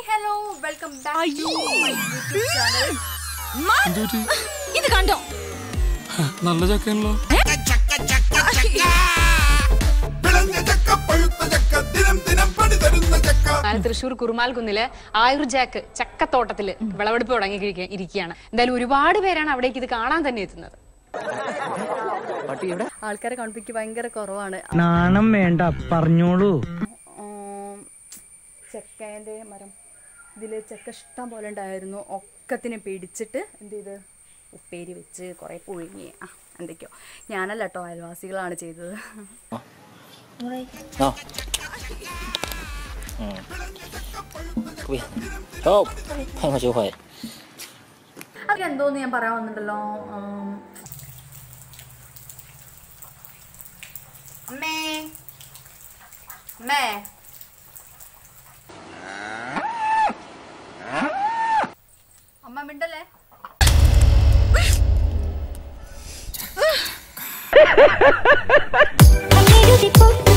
Hello welcome back to my YouTube channel എന്തുപറ്റി ഇത് കണ്ടോ നല്ല ചക്കയാണല്ലോ വിളഞ്ഞ ചക്ക പഴുത്ത ചക്ക ദിനം ദിനം പണി തരുന്ന ചക്ക ഞാൻ തൃശ്ശൂർ കുറുമാൽകുന്നില് ആയുർ ജാക്ക് ചക്കത്തോട്ടത്തില് വിളവെടുപ്പ് തുടങ്ങി ഇരിക്കുകയാണ് എന്തായാലും ഒരുപാട് പേരാണ് അവിടേക്ക് ഇത് കാണാൻ തന്നെ എത്തുന്നത് ആൾക്കാരെ കണ്ടിപ്പിക്ക് ഭയങ്കര കുറവാണ് നാണം വേണ്ട പറഞ്ഞോളൂ ഉം, ചക്കേന്റെ മരം ഇതില് ചക്ക ഇഷ്ടം പോലെ ഉണ്ടായിരുന്നു ഒക്കത്തിനെ പിടിച്ചിട്ട് എന്ത് ചെയ്ത് ഉപ്പേരി വെച്ച് കുറെ പുഴുങ്ങി ആ എന്തൊക്കെയോ ഞാനല്ല കേട്ടോ അയൽവാസികളാണ് ചെയ്തത് Nào. Ừ. Ui. Tốt. Thay mà chịu khỏe. അതൊക്കെ എന്തോന്ന് ഞാൻ പറയാൻ വന്നിട്ടല്ലോ ഉം. അമ്മേ അമ്മേ അമ്മ മിണ്ടല്ലേ അന്നെഴുതി പൊട്ടി